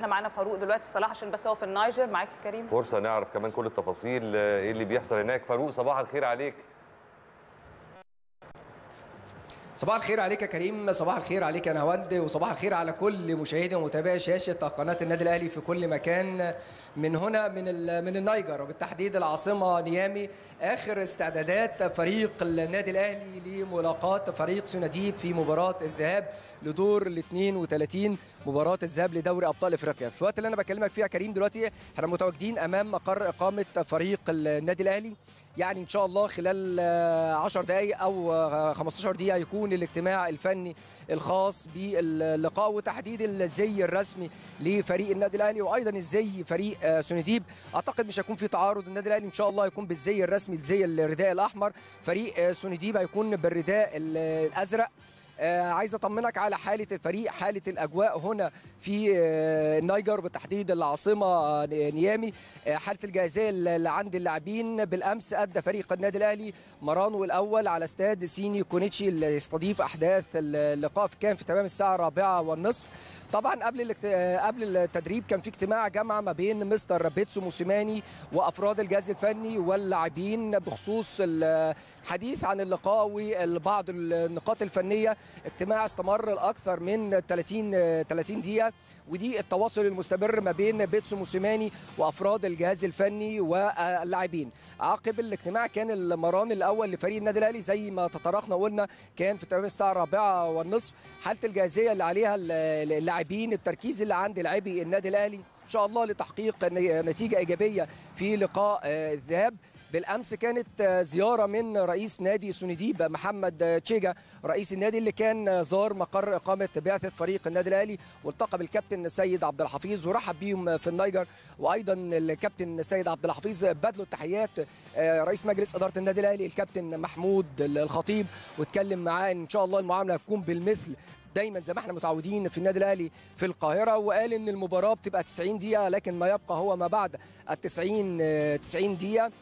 احنا معانا فاروق دلوقتي صلاح عشان بس هو في النيجر معاك يا كريم فرصه نعرف كمان كل التفاصيل آه، ايه اللي بيحصل هناك فاروق صباح الخير عليك صباح الخير عليك يا كريم صباح الخير عليك يا نهاوند وصباح الخير على كل مشاهدي ومتابعي شاشه قناه النادي الاهلي في كل مكان من هنا من ال- من النيجر وبالتحديد العاصمه نيامي اخر استعدادات فريق النادي الاهلي لملاقاه فريق سناديب في مباراه الذهاب لدور ال 32 مباراه الذهاب لدوري ابطال افريقيا في الوقت اللي انا بكلمك فيه يا كريم دلوقتي احنا متواجدين امام مقر اقامه فريق النادي الاهلي يعني ان شاء الله خلال آه، 10 دقائق او آه، 15 دقيقه يكون الاجتماع الفني الخاص باللقاء وتحديد الزي الرسمي لفريق النادي الاهلي وايضا الزي فريق آه، سونديب اعتقد مش هيكون في تعارض النادي الاهلي ان شاء الله هيكون بالزي الرسمي الزي الرداء الاحمر فريق آه، سونديب هيكون بالرداء ال- الازرق آه، عايز اطمنك على حاله الفريق حاله الاجواء هنا في آه، النيجر بالتحديد العاصمه آه، نيامي آه، حاله الجاهزيه اللي عند اللاعبين بالامس ادى فريق النادي الاهلي مرانه الاول على استاد سيني كونيتشي اللي يستضيف احداث اللقاء كان في تمام الساعه الرابعه والنصف طبعا قبل الاكت... قبل التدريب كان في اجتماع جامعه ما بين مستر بيتسو موسيماني وافراد الجهاز الفني واللاعبين بخصوص الحديث عن اللقاء وبعض النقاط الفنيه اجتماع استمر لاكثر من 30 30 دقيقه ودي التواصل المستمر ما بين بيتسو موسيماني وافراد الجهاز الفني واللاعبين عقب الاجتماع كان المران الاول لفريق النادي الاهلي زي ما تطرقنا وقلنا كان في تمام الساعه الرابعه والنصف حاله الجاهزيه اللي عليها اللاعبين التركيز اللي عند لاعبي النادي الاهلي ان شاء الله لتحقيق نتيجه ايجابيه في لقاء الذهاب بالامس كانت زياره من رئيس نادي سونديب محمد تشيجا رئيس النادي اللي كان زار مقر اقامه بعثه فريق النادي الاهلي والتقى بالكابتن سيد عبد الحفيظ ورحب بيهم في النيجر وايضا الكابتن سيد عبد الحفيظ بدلوا التحيات رئيس مجلس اداره النادي الاهلي الكابتن محمود الخطيب واتكلم معاه ان شاء الله المعامله هتكون بالمثل دايما زي ما احنا متعودين في النادي الاهلي في القاهره وقال ان المباراه بتبقى 90 دقيقه لكن ما يبقى هو ما بعد ال 90 90 دقيقه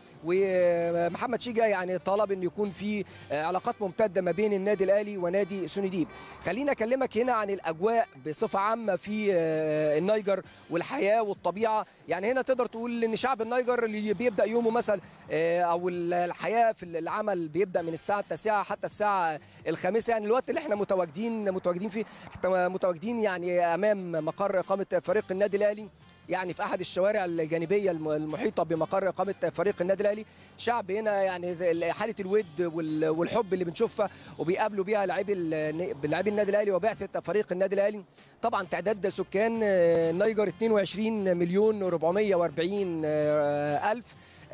ومحمد شيجا يعني طلب ان يكون في علاقات ممتده ما بين النادي الاهلي ونادي سونديب خليني اكلمك هنا عن الاجواء بصفه عامه في النيجر والحياه والطبيعه يعني هنا تقدر تقول ان شعب النيجر اللي بيبدا يومه مثلا او الحياه في العمل بيبدا من الساعه التاسعه حتى الساعه الخامسه يعني الوقت اللي احنا متواجدين متواجدين فيه احنا متواجدين يعني امام مقر اقامه فريق النادي الاهلي يعني في احد الشوارع الجانبيه المحيطه بمقر اقامه فريق النادي الاهلي شعب هنا يعني حاله الود والحب اللي بنشوفها وبيقابلوا بيها لاعبي لاعبي النادي الاهلي وبعثه فريق النادي الاهلي طبعا تعداد سكان النيجر 22 مليون 440 الف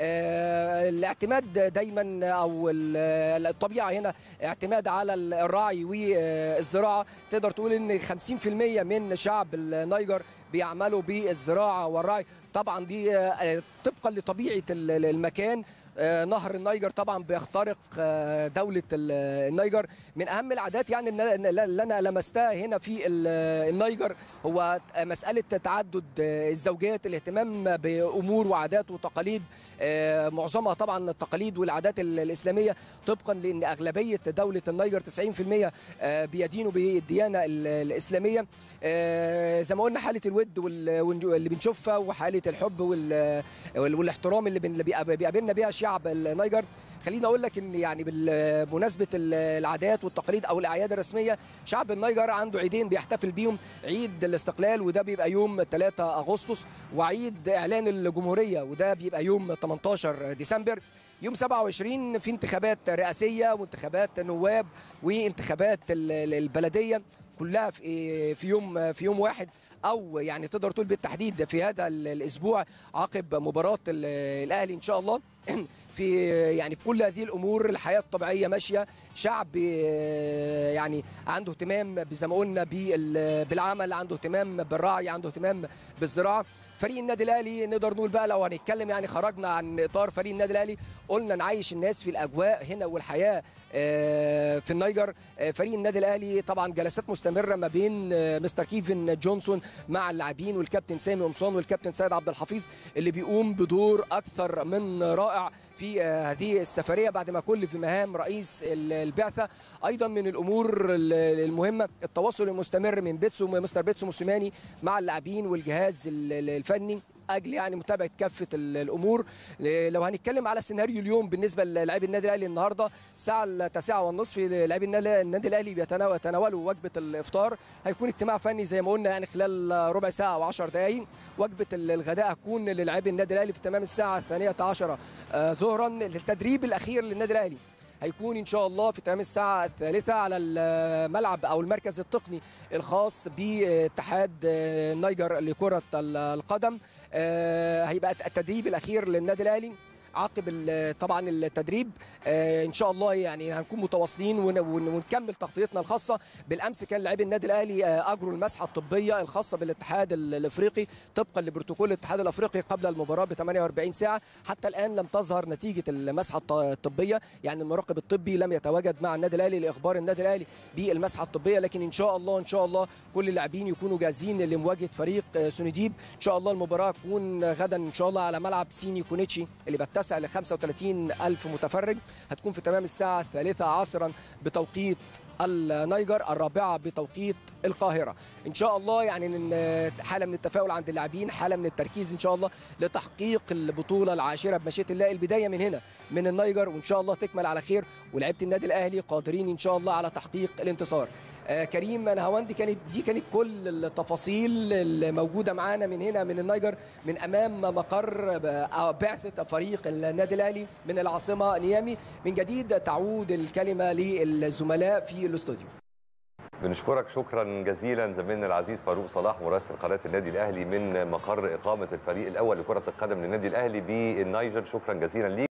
آه الاعتماد دايما او الطبيعه هنا اعتماد على الرعي والزراعه تقدر تقول ان 50% من شعب النيجر بيعملوا بالزراعه والرعي طبعا دي طبقا لطبيعه المكان نهر النيجر طبعا بيخترق دولة النيجر من أهم العادات يعني اللي أنا لمستها هنا في النيجر هو مسألة تعدد الزوجات الاهتمام بأمور وعادات وتقاليد معظمها طبعا التقاليد والعادات الإسلامية طبقا لأن أغلبية دولة النيجر 90% بيدينوا بالديانة الإسلامية زي ما قلنا حالة الود اللي بنشوفها وحالة الحب والاحترام اللي بيقابلنا بيها شعب النيجر خليني اقول لك ان يعني بمناسبه العادات والتقاليد او الاعياد الرسميه شعب النيجر عنده عيدين بيحتفل بيهم عيد الاستقلال وده بيبقى يوم 3 اغسطس وعيد اعلان الجمهوريه وده بيبقى يوم 18 ديسمبر يوم 27 في انتخابات رئاسيه وانتخابات نواب وانتخابات البلديه كلها في في يوم في يوم واحد او يعني تقدر تقول بالتحديد في هذا الاسبوع عقب مباراه الاهلي ان شاء الله في يعني في كل هذه الامور الحياه الطبيعيه ماشيه شعب يعني عنده اهتمام زي ما قلنا بالعمل عنده اهتمام بالرعي عنده اهتمام بالزراعه فريق النادي الاهلي نقدر نقول بقى لو هنتكلم يعني خرجنا عن اطار فريق النادي الاهلي قلنا نعيش الناس في الاجواء هنا والحياه في النيجر فريق النادي الاهلي طبعا جلسات مستمره ما بين مستر كيفن جونسون مع اللاعبين والكابتن سامي قمصان والكابتن سيد عبد الحفيظ اللي بيقوم بدور اكثر من رائع في آه، هذه السفريه بعد ما كلف بمهام رئيس ال- البعثه ايضا من الامور ال- المهمه التواصل المستمر من بيتسو مستر بيتسو موسيماني مع اللاعبين والجهاز ال- ال- الفني اجل يعني متابعه كافه ال- الامور لو هنتكلم على سيناريو اليوم بالنسبه للاعبي النادي الاهلي النهارده الساعه التاسعة والنصف لاعبي النادي النادي الاهلي بيتناول- يتناولوا وجبه الافطار هيكون اجتماع فني زي ما قلنا يعني خلال ربع ساعه او 10 دقائق وجبه ال- الغداء هتكون للاعبي النادي الاهلي في تمام الساعه الثانيه عشرة آه، ظهرا للتدريب الاخير للنادي الاهلي هيكون ان شاء الله في تمام الساعه الثالثه على الملعب او المركز التقني الخاص باتحاد آه، النيجر لكره ال- القدم آه، هيبقى التدريب الاخير للنادي الاهلي عقب ال- طبعا التدريب آه، ان شاء الله يعني هنكون متواصلين ون- ون- ونكمل تغطيتنا الخاصه بالامس كان لاعبي النادي الاهلي آه، اجروا المسحه الطبيه الخاصه بالاتحاد ال- الافريقي طبقا لبروتوكول الاتحاد الافريقي قبل المباراه ب 48 ساعه حتى الان لم تظهر نتيجه المسحه الط- الطبيه يعني المراقب الطبي لم يتواجد مع النادي الاهلي لاخبار النادي الاهلي بالمسحه الطبيه لكن ان شاء الله ان شاء الله كل اللاعبين يكونوا جاهزين لمواجهه فريق آه، سونيديب ان شاء الله المباراه تكون غدا ان شاء الله على ملعب سيني كونيتشي اللي بيتسع ل 35 الف متفرج هتكون في تمام الساعه الثالثة عصرا بتوقيت النيجر الرابعه بتوقيت القاهره ان شاء الله يعني إن حاله من التفاؤل عند اللاعبين حاله من التركيز ان شاء الله لتحقيق البطوله العاشره بمشيئه الله البدايه من هنا من النيجر وان شاء الله تكمل على خير ولعيبه النادي الاهلي قادرين ان شاء الله على تحقيق الانتصار آه، كريم نهاوندي كانت دي كانت كل التفاصيل الموجوده معانا من هنا من النيجر من امام مقر ب- بعثه فريق النادي الاهلي من العاصمه نيامي من جديد تعود الكلمه للزملاء في الاستوديو بنشكرك شكرا جزيلا زميلنا العزيز فاروق صلاح مراسل قناه النادي الاهلي من مقر اقامه الفريق الاول لكره القدم للنادي الاهلي بالنيجر شكرا جزيلا ليك